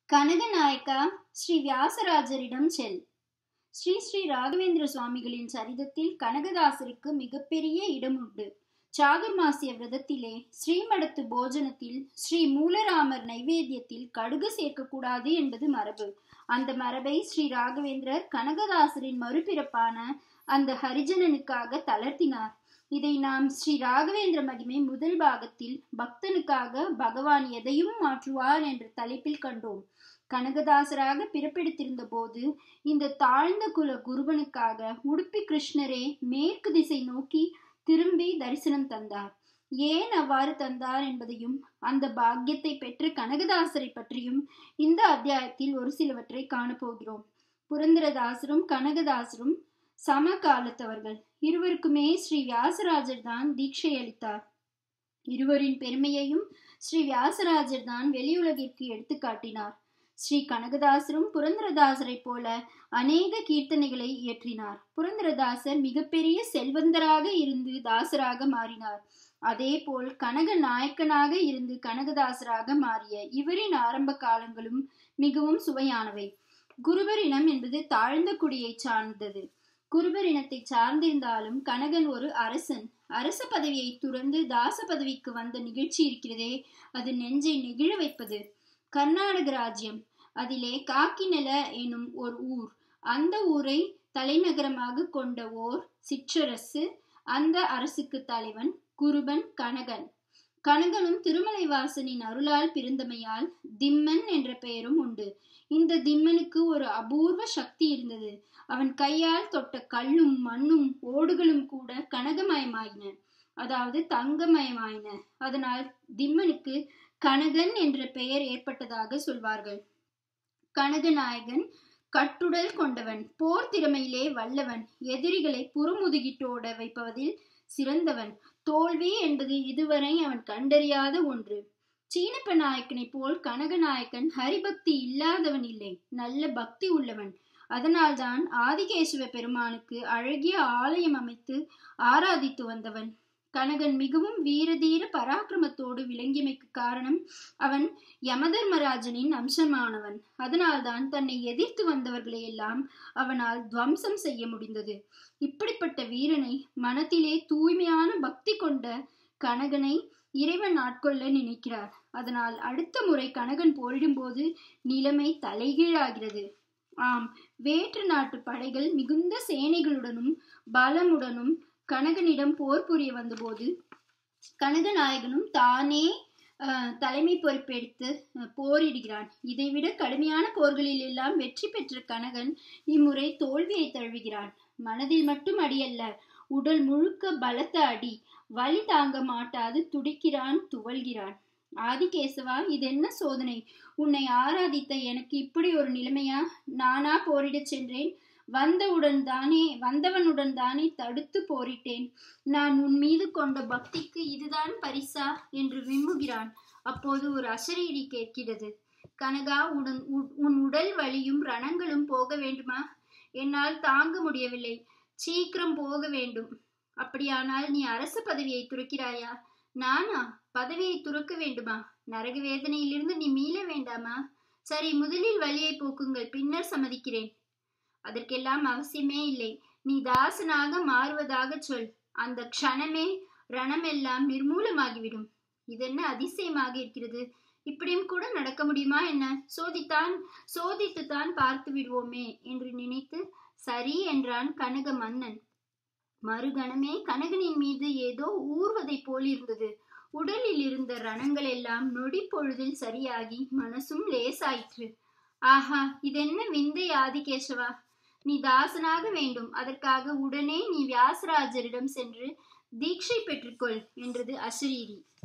கனகநாயக்கா ஸ்ரீ வியாசராஜரிடம் செல் ஸ்ரீ ஸ்ரீ ராகவேந்திர சுவாமிகளின் சரிதத்தில் கனகதாசருக்கு மிகப்பெரிய இடம் உண்டு சாதுர்மாசிய விரதத்திலே ஸ்ரீமடத்து போஜனத்தில் ஸ்ரீ மூலராமர் நைவேத்தியத்தில் கடுகு சேர்க்கக்கூடாது என்பது மரபு அந்த மரபை ஸ்ரீ ராகவேந்திரர் கனகதாசரின் மறுபிறப்பான அந்த ஹரிஜனனுக்காக தளர்த்தினார் இதை நாம் ஸ்ரீ ராகவேந்திர மகிமை முதல் பாகத்தில் பக்தனுக்காக பகவான் எதையும் மாற்றுவார் என்ற தலைப்பில் கண்டோம் கனகதாசராக பிறப்பெடுத்திருந்த போது இந்த தாழ்ந்த குல குருவனுக்காக உடுப்பி கிருஷ்ணரே மேற்கு திசை நோக்கி திரும்பி தரிசனம் தந்தார் ஏன் அவ்வாறு தந்தார் என்பதையும் அந்த பாக்கியத்தை பெற்ற கனகதாசரை பற்றியும் இந்த அத்தியாயத்தில் ஒரு சிலவற்றை காணப்போகிறோம் புரந்தரதாசரும் கனகதாசரும் சம காலத்தவர்கள் இருவருக்குமே ஸ்ரீ வியாசராஜர் தான் தீட்சை அளித்தார் இருவரின் பெருமையையும் ஸ்ரீ வியாசராஜர் தான் வெளியுலகிற்கு எடுத்து காட்டினார் ஸ்ரீ கனகதாசரும் புரந்தரதாசரை போல அநேக கீர்த்தனைகளை இயற்றினார் புரந்தரதாசர் மிகப்பெரிய செல்வந்தராக இருந்து தாசராக மாறினார் அதே போல் கனக நாயக்கனாக இருந்து கனகதாசராக மாறிய இவரின் ஆரம்ப காலங்களும் மிகவும் சுவையானவை குருவர் இனம் என்பது தாழ்ந்த குடியை சார்ந்தது குருவர் இனத்தை சார்ந்திருந்தாலும் கனகன் ஒரு அரசன் அரச பதவியை துறந்து தாச பதவிக்கு வந்த நிகழ்ச்சி இருக்கிறதே அது நெஞ்சை நெகிழ வைப்பது கர்நாடக ராஜ்யம் அதிலே காக்கிநெல எனும் ஒரு ஊர் அந்த ஊரை தலைநகரமாக கொண்ட ஓர் சிற்றரசு அந்த அரசுக்கு தலைவன் குருபன் கனகன் கனகனும் திருமலை வாசனின் அருளால் பிறந்தமையால் திம்மன் என்ற பெயரும் உண்டு இந்த திம்மனுக்கு ஒரு அபூர்வ சக்தி இருந்தது அவன் கையால் தொட்ட கல்லும் மண்ணும் ஓடுகளும் கூட கனகமயமாயின அதாவது தங்கமயமாயின அதனால் திம்மனுக்கு கனகன் என்ற பெயர் ஏற்பட்டதாக சொல்வார்கள் கனகநாயகன் கட்டுடல் கொண்டவன் போர் திறமையிலே வல்லவன் எதிரிகளை புறமுதுகிட்டோட வைப்பதில் சிறந்தவன் தோல்வி என்பது இதுவரை அவன் கண்டறியாத ஒன்று சீனப்ப நாயக்கனை போல் கனகநாயக்கன் ஹரிபக்தி இல்லாதவன் இல்லை நல்ல பக்தி உள்ளவன் அதனால்தான் ஆதிகேசவ பெருமானுக்கு அழகிய ஆலயம் அமைத்து ஆராதித்து வந்தவன் கனகன் மிகவும் வீரதீர பராக்கிரமத்தோடு விளங்கியமைக்கு காரணம் அவன் யமதர்மராஜனின் அம்சமானவன் அதனால்தான் தன்னை எதிர்த்து வந்தவர்களை எல்லாம் அவனால் துவம்சம் செய்ய முடிந்தது இப்படிப்பட்ட வீரனை மனத்திலே தூய்மையான பக்தி கொண்ட கனகனை இறைவன் ஆட்கொள்ள நினைக்கிறார் அதனால் அடுத்த முறை கனகன் போரிடும்போது நிலைமை தலைகீழாகிறது ஆம் வேற்று நாட்டு படைகள் மிகுந்த சேனைகளுடனும் பலமுடனும் கனகனிடம் போர் புரிய வந்தபோது கனகநாயகனும் தானே தலைமை பொறுப்பெடுத்து போரிடுகிறான் இதைவிட கடுமையான போர்களில் எல்லாம் வெற்றி பெற்ற கனகன் இம்முறை தோல்வியை தழுவுகிறான் மனதில் மட்டும் அடியல்ல உடல் முழுக்க பலத்த அடி வலி தாங்க மாட்டாது துடிக்கிறான் துவல்கிறான் ஆதிகேசவா இது என்ன சோதனை உன்னை ஆராதித்த எனக்கு இப்படி ஒரு நிலைமையா நானா போரிடச் சென்றேன் வந்தவுடன் தானே வந்தவனுடன் தானே தடுத்து போரிட்டேன் நான் உன் மீது கொண்ட பக்திக்கு இதுதான் பரிசா என்று விம்முகிறான் அப்போது ஒரு அசரீரி கேட்கிறது கனகா உடன் உன் உடல் வலியும் ரணங்களும் போக வேண்டுமா என்னால் தாங்க முடியவில்லை சீக்கிரம் போக வேண்டும் அப்படியானால் நீ அரச பதவியை துறக்கிறாயா நானா பதவியை துறக்க வேண்டுமா நரக வேதனையிலிருந்து நீ மீள வேண்டாமா சரி முதலில் வழியை போக்குங்கள் பின்னர் சம்மதிக்கிறேன் அதற்கெல்லாம் அவசியமே இல்லை நீ தாசனாக மாறுவதாக சொல் அந்த க்ஷணமே ரணமெல்லாம் நிர்மூலமாகிவிடும் இதென்ன அதிசயமாக இருக்கிறது இப்படியும் கூட நடக்க முடியுமா என்ன சோதித்தான் சோதித்துத்தான் பார்த்து விடுவோமே என்று நினைத்து சரி என்றான் கனக மன்னன் மறுகணமே கனகனின் மீது ஏதோ ஊர்வதை போல் இருந்தது உடலில் இருந்த ரணங்கள் எல்லாம் நொடி பொழுதில் சரியாகி மனசும் லேசாயிற்று ஆஹா இதென்ன விந்தை ஆதிகேசவா நீ தாசனாக வேண்டும் அதற்காக உடனே நீ வியாசராஜரிடம் சென்று தீட்சை பெற்றுக்கொள் என்றது அசரீரி